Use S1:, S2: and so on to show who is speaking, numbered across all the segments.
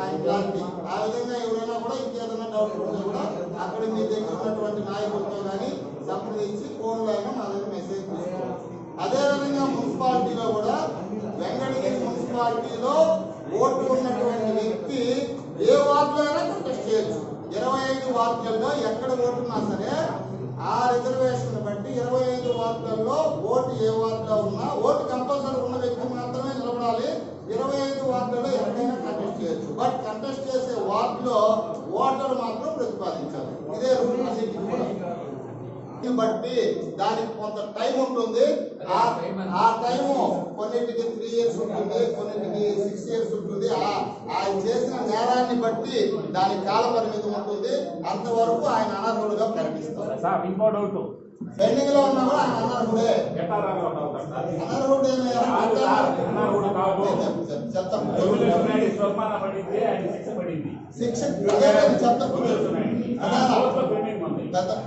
S1: ఇలాంటి ఆ విధంగా ఎవరైనా కూడా ఇంకేదైనా డౌట్ ఉంటే కూడా అక్కడ మీ దగ్గర ఉన్నటువంటి నాయకులతో కానీ సంప్రదించి ఫోన్లో అయినా మా దగ్గర మెసేజ్ తీసుకోవచ్చు అదేవిధంగా మున్సిపాలిటీలో కూడా వెంకటగిరి మున్సిపాలిటీలో ఓటు ఉన్నటువంటి వ్యక్తి ఏ వార్డులో అయినా కంటెస్ట్ చేయొచ్చు ఇరవై ఐదు వార్డులలో ఎక్కడ ఓటున్నా సరే ఆ రిజర్వేషన్ బట్టి ఇరవై ఐదు వార్డులలో ఓటు ఏ వార్డులో ఉన్నా ఓటు కంపల్సరీ ఉన్న వ్యక్తి మాత్రమే నిలబడాలి ఇరవై ఐదు వార్డులలో ఎక్కడైనా కంటెస్ట్ చేయొచ్చు బట్ కంటెస్ట్ చేసే వార్డులో ఓటర్ మాత్రం ప్రతిపాదించాలి ఇదే రూల్ అన్నిటికీ కూడా దీన్ని బట్టి దానికి కొంత టైం ఉంటుంది ఆ ఆ టైం కొన్నిటికి త్రీ ఇయర్స్ ఉంటుంది కొన్నిటికి సిక్స్ ఇయర్స్ ఉంటుంది ఆ ఆయన చేసిన నేరాన్ని బట్టి దానికి కాల పరిమితి ఉంటుంది అంతవరకు ఆయన అనర్హుడుగా ప్రకటిస్తారు
S2: సార్ ఇంకో డౌట్
S1: పెండింగ్ లో ఉన్నా కూడా ఆయన అనర్హుడే
S2: ఎట్లా రాగలుగుతాం సార్
S1: అనర్హుడే
S2: కాదు సార్, అనర్హుడు కాదు.
S1: చెప్తాం
S2: తెలుగుదేశం నాయుడు స్వర్మాన పడింది ఆయన శిక్ష పడింది
S1: శిక్ష అదే చెప్తాం
S2: తెలుగుదేశం నాయుడు.
S1: అదే
S2: కోర్టులో పెండింగ్ ఉంది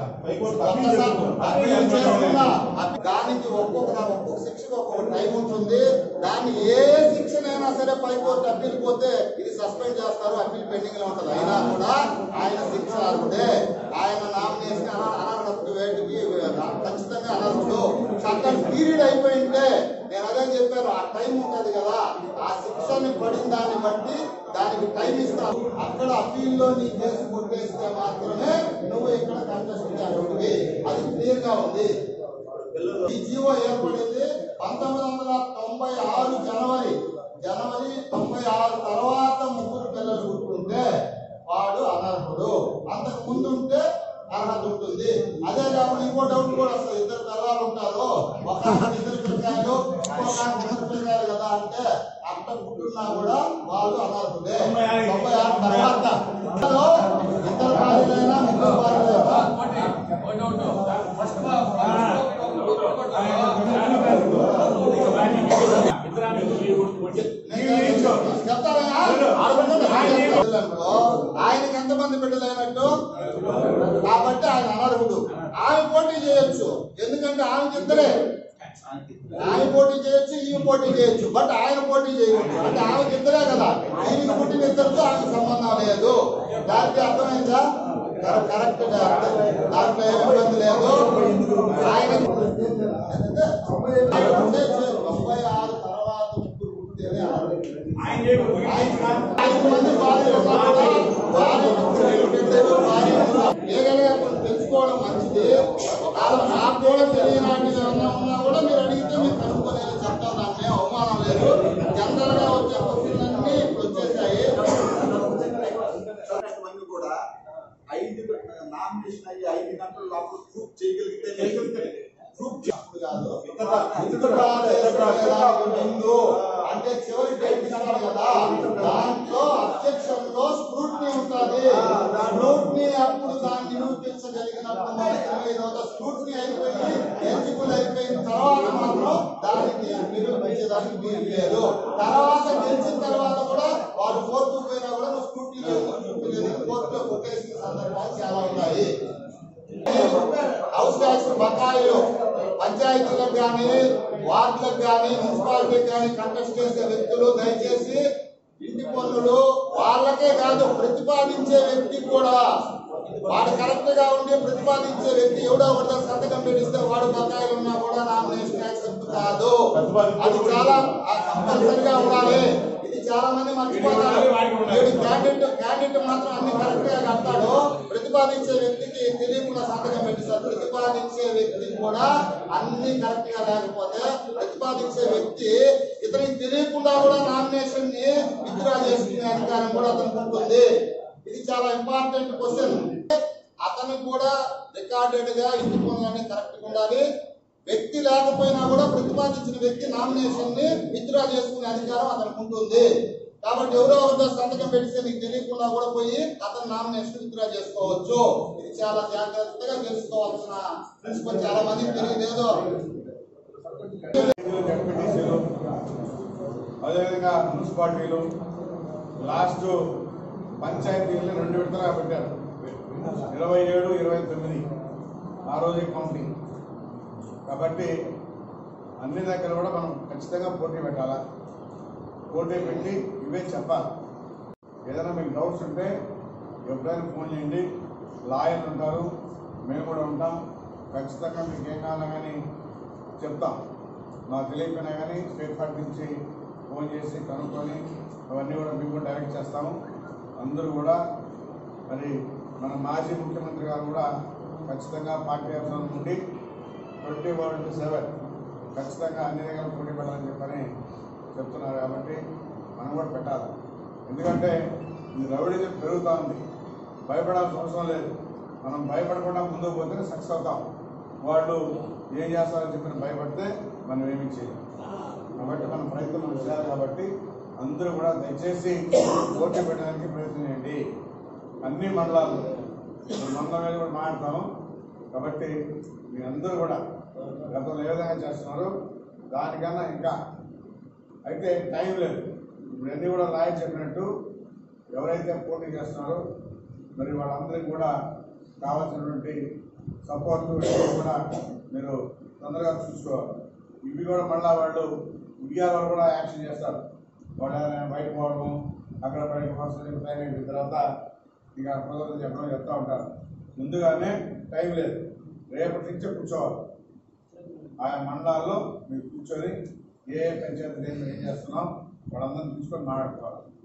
S1: దానికి ఒక్కొక్క ఒక్కొక్క శిక్షకు ఒక్కొక్క టైం ఉంటుంది దాన్ని ఏ శిక్షనైనా సరే పైకోర్టు అప్పీల్ పోతే ఇది సస్పెండ్ చేస్తారు అప్పీల్ పెండింగ్ లో ఉంటది అయినా కూడా ఆయన శిక్ష అర్హుడే ఆయన నామినేషన్ అనర్హత వేటికి ఖచ్చితంగా అనర్హుడు అక్కడ పీరియడ్ అయిపోయింటే నేను అదే చెప్పాను ఆ టైం ఉంటది కదా ఆ శిక్షని పడిన దాన్ని బట్టి దానికి టైం ఇస్తాను అక్కడ అప్పీల్ లో నీ కేసు కొట్టేస్తే మాత్రమే నువ్వు ఇక్కడ కంటెస్ట్ చేయగలిగి అది క్లియర్ గా ఉంది ఈ జీవో ఏర్పడింది పంతొమ్మిది వందల తొంభై ఆరు జనవరి జనవరి తొంభై ఆరు తర్వాత ముగ్గురు పిల్లలు పుట్టుకుంటే వాడు అనర్హుడు అంతకు ముందు ఉంటే అర్హత ఉంటుంది అదే కాకుండా ఇంకో డౌట్ కూడా వస్తుంది ఇద్దరు పిల్లలు ఉంటారు ఒక ఆయన ఇద్దరు పిల్లకాయలు ఇంకొక ఆయన ఇద్దరు పిల్లకాయలు కదా అంటే అట్ట పుట్టున్నా కూడా వాళ్ళు అనర్హుడే తొంభై ఆరు తర్వాత ఇందులో ఇద్దరు భార్యలైనా ముగ్గురు భార్యలైనా
S2: ఇతరానికి లీవ్ కొట్టి
S1: ఆయనకి ఎంతమంది బిడ్డలు అయినట్టు కాబట్టి ఆయన అనర్హుడు ఆమె పోటీ చేయొచ్చు ఎందుకంటే ఆమెకి ఇద్దరే ఆమె పోటీ చేయొచ్చు ఈమె పోటీ చేయొచ్చు బట్ ఆయన పోటీ చేయకూడదు అంటే ఆమెకి ఇద్దరే కదా ఈయనకి పుట్టిన ఇద్దరితో ఆమెకు సంబంధం లేదు దానికి అర్థమైందా కరెక్ట్ కరెక్ట్ దాంట్లో ఏమి ఇబ్బంది లేదు ఆయన తొంభై ఆరు తర్వాత ముగ్గురు పుట్టితేనే అనర్హుడు.
S2: ఆయన చేయకూడదు.
S1: ఐదు మంది భార్యలు ఉన్నా కూడా భార్య ముగ్గురు బిడ్డలు, భార్య ఉన్నారు. ఏదైనా కొంచెం తెలుసుకోవడం మంచిది ఒకవేళ నాకు కూడా తెలియనాటివి ఏమన్నా ఉన్నా కూడా మీరు అడిగితే మీరు కనుక్కోలేదు చెప్తాం నాకు ఏం అవమానం లేదు జనరల్ గా వచ్చే క్వశ్చన్లన్నీ ఇప్పుడు వచ్చేసాయి
S3: ఇవన్నీ కూడా ఐదు నామినేషన్ అయ్యి ఐదు గంటల లోపల ప్రూఫ్ చేయగలిగితే
S1: ప్రూఫ్ అప్పుడు కాదు ఇతరుల ఎలక్షన్ ముందు అంటే చివరి డేట్ ఇస్తారు కదా దాంట్లో అబ్జెక్షన్ లో స్క్రూట్నీ ఉంటుంది స్క్రూట్నీ అప్పుడు దాన్ని నిరూపించగలిగినప్పుడు మాత్రమే ఇదొక స్క్రూట్నీ అయిపోయి ఎలిజిబుల్ అయిపోయిన తర్వాత మాత్రం దానికి నిరూపించేదానికి వీలు లేదు తర్వాత గెలిచిన తర్వాత కూడా వాడు కోర్టుకు పోయినా కూడా నువ్వు స్క్రూట్నీ లేదు కోర్టులో కొట్టేసిన సందర్భాలు చాలా ఉన్నాయి హౌస్ ట్యాక్స్ బకాయిలు పంచాయతీలకు కానీ వార్డులకు కానీ మున్సిపాలిటీకి కానీ కంటెస్ట్ చేసే వ్యక్తులు దయచేసి ఇంటి పన్నులు వాళ్ళకే కాదు ప్రతిపాదించే వ్యక్తి కూడా వాడు కరెక్ట్ గా ఉండి ప్రతిపాదించే వ్యక్తి ఎవడో ఒకటో సంతకం పెట్టిస్తే వాడు బకాయిలు ఉన్నా కూడా నామినేషన్ యాక్సెప్ట్ కాదు అది చాలా కంపల్సరిగా ఉండాలి ఇది చాలా మంది మర్చిపోతారు వీడు క్యాండిడేట్ క్యాండిడేట్ మాత్రం అన్ని కరెక్ట్ గా కడతాడు ప్రతిపాదించే వ్యక్తికి తెలియకుండా సంతకం పెట్టిస్తారు ప్రతిపాదించే వ్యక్తి కూడా అన్ని కరెక్ట్ గా లేకపోతే ప్రతిపాదించే వ్యక్తి ఇతనికి తెలియకుండా కూడా నామినేషన్ ని విత్డ్రా చేసుకునే అధికారం కూడా అతనికి ఉంటుంది ఇది చాలా ఇంపార్టెంట్ క్వశ్చన్ అతనికి కూడా రికార్డెడ్ గా ఇంటి పనులన్నీ కరెక్ట్ గా ఉండాలి వ్యక్తి లేకపోయినా కూడా ప్రతిపాదించిన వ్యక్తి నామినేషన్ ని విత్డ్రా చేసుకునే అధికారం అతనికి ఉంటుంది కాబట్టి ఎవరో ఒకరితో సంతకం పెడితే నీకు తెలియకుండా కూడా పోయి అతను నామినేషన్ విత్డ్రా చేసుకోవచ్చు ఇది చాలా జాగ్రత్తగా తెలుసుకోవాల్సిన ప్రిన్సిపల్ చాలా మందికి తెలియదేదో
S4: జడ్పీటీసీలు అదేవిధంగా మున్సిపాలిటీలు లాస్ట్ పంచాయతీలు రెండు విడతలుగా పెట్టారు ఇరవై ఏడు ఇరవై తొమ్మిది ఆ రోజే కౌంటింగ్ కాబట్టి అన్ని దగ్గర కూడా మనం ఖచ్చితంగా పోటీ పెట్టాలా పోటీ పెట్టి ఇవే చెప్పాలి ఏదైనా మీకు డౌట్స్ ఉంటే ఎప్పుడైనా ఫోన్ చేయండి లాయర్లు ఉంటారు మేము కూడా ఉంటాం ఖచ్చితంగా మీకు ఏం కావాలా కానీ చెప్తాం నాకు తెలియకపోయినా కానీ స్టేట్ పార్టీ నుంచి ఫోన్ చేసి కనుక్కొని అవన్నీ కూడా మీకు కూడా డైరెక్ట్ చేస్తాము అందరూ కూడా మరి మన మాజీ ముఖ్యమంత్రి గారు కూడా ఖచ్చితంగా పార్టీ అభిమానం నుండి ట్వంటీ ఫోర్ ఇంటూ సెవెన్ ఖచ్చితంగా అన్ని రకాల పోటీ పెట్టాలని చెప్పని చెప్తున్నారు కాబట్టి మనం కూడా పెట్టాలి ఎందుకంటే ఈ రౌడీజం పెరుగుతూ ఉంది భయపడాల్సిన అవసరం లేదు మనం భయపడకుండా ముందుకు పోతేనే సక్సెస్ అవుతాం వాళ్ళు ఏం చేస్తారని చెప్పిన భయపడితే మనం ఏమీ చేయం కాబట్టి మన ప్రయత్నం మనం చేయాలి కాబట్టి అందరూ కూడా దయచేసి పోటీ పెట్టడానికి ప్రయత్నం చేయండి అన్ని మండలాలు ఇప్పుడు మండలం మీద కూడా మాట్లాడతాము కాబట్టి మీరందరూ కూడా గతంలో ఏ విధంగా చేస్తున్నారు దానికన్నా ఇంకా అయితే టైం లేదు ఇప్పుడు అన్నీ కూడా లాయర్ చెప్పినట్టు ఎవరైతే పోటీ చేస్తున్నారో మరి వాళ్ళందరికీ కూడా కావాల్సినటువంటి సపోర్ట్ కూడా మీరు తొందరగా చూసుకోవాలి ఇవి కూడా మళ్ళా వాళ్ళు ఉద్యోగాలు వాళ్ళు కూడా యాక్షన్ చేస్తారు వాళ్ళు ఏదైనా బయట పోవడం అక్కడ బయట వస్తుంది టైం అయిపోయిన తర్వాత ఇక ప్రజలు చెప్పడం చెప్తా ఉంటారు ముందుగానే టైం లేదు రేపటి నుంచే కూర్చోవాలి ఆయా మండలాల్లో మీరు కూర్చొని ఏ ఏ పంచాయతీ ఏం చేస్తున్నాం వాళ్ళందరినీ తీసుకొని మాట్లాడుకోవాలి